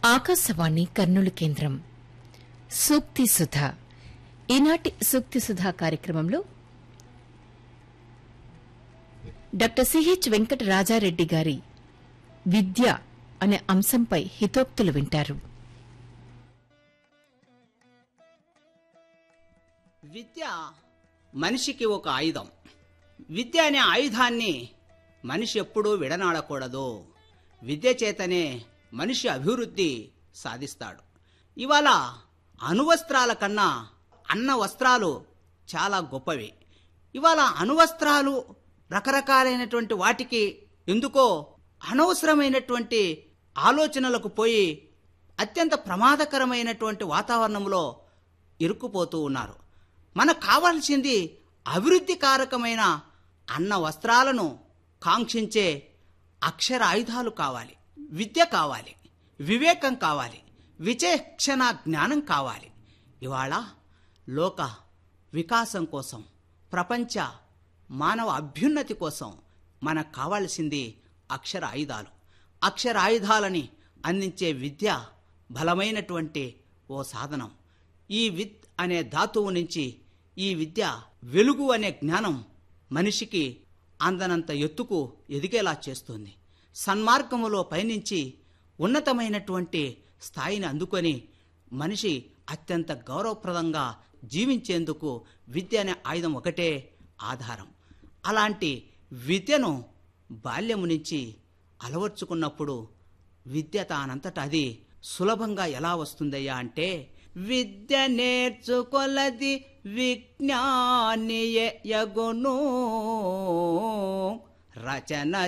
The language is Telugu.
ఆకాశవాణి కర్నూలు కేంద్రం సూక్తి సుధ ఈనాటి సూక్తి సుధ కార్యక్రమంలో డాక్టర్ సిహెచ్ వెంకట రాజారెడ్డి గారి విద్య అనే అంశంపై హితోక్తులు వింటారు విద్య మనిషికి ఒక ఆయుధం విద్య అనే ఆయుధాన్ని మనిషి ఎప్పుడూ విడనాడకూడదు విద్య చేతనే మనిషి అభివృద్ధి సాధిస్తాడు ఇవాళ అణువస్త్రాల కన్నా అన్న వస్త్రాలు చాలా గొప్పవి ఇవాళ అణువస్త్రాలు రకరకాలైనటువంటి వాటికి ఎందుకో అనవసరమైనటువంటి ఆలోచనలకు పోయి అత్యంత ప్రమాదకరమైనటువంటి వాతావరణంలో ఇరుక్కుపోతూ ఉన్నారు మనకు కావాల్సింది అభివృద్ధి కారకమైన అన్న వస్త్రాలను కాంక్షించే అక్షర ఆయుధాలు కావాలి విద్య కావాలి వివేకం కావాలి విచక్షణ జ్ఞానం కావాలి ఇవాళ లోక వికాసం కోసం ప్రపంచ మానవ అభ్యున్నతి కోసం మనకు కావాల్సింది అక్షర ఆయుధాలు అక్షర ఆయుధాలని అందించే విద్య బలమైనటువంటి ఓ సాధనం ఈ విత్ అనే ధాతువు నుంచి ఈ విద్య వెలుగు అనే జ్ఞానం మనిషికి అందనంత ఎత్తుకు ఎదిగేలా చేస్తుంది సన్మార్గములో పయనించి ఉన్నతమైనటువంటి స్థాయిని అందుకొని మనిషి అత్యంత గౌరవప్రదంగా జీవించేందుకు విద్య అనే ఆయుధం ఒకటే ఆధారం అలాంటి విద్యను బాల్యము నుంచి అలవర్చుకున్నప్పుడు విద్య తానంతట అది సులభంగా ఎలా వస్తుందయ్యా అంటే విద్య నేర్చుకొలది విజ్ఞానియగును రచన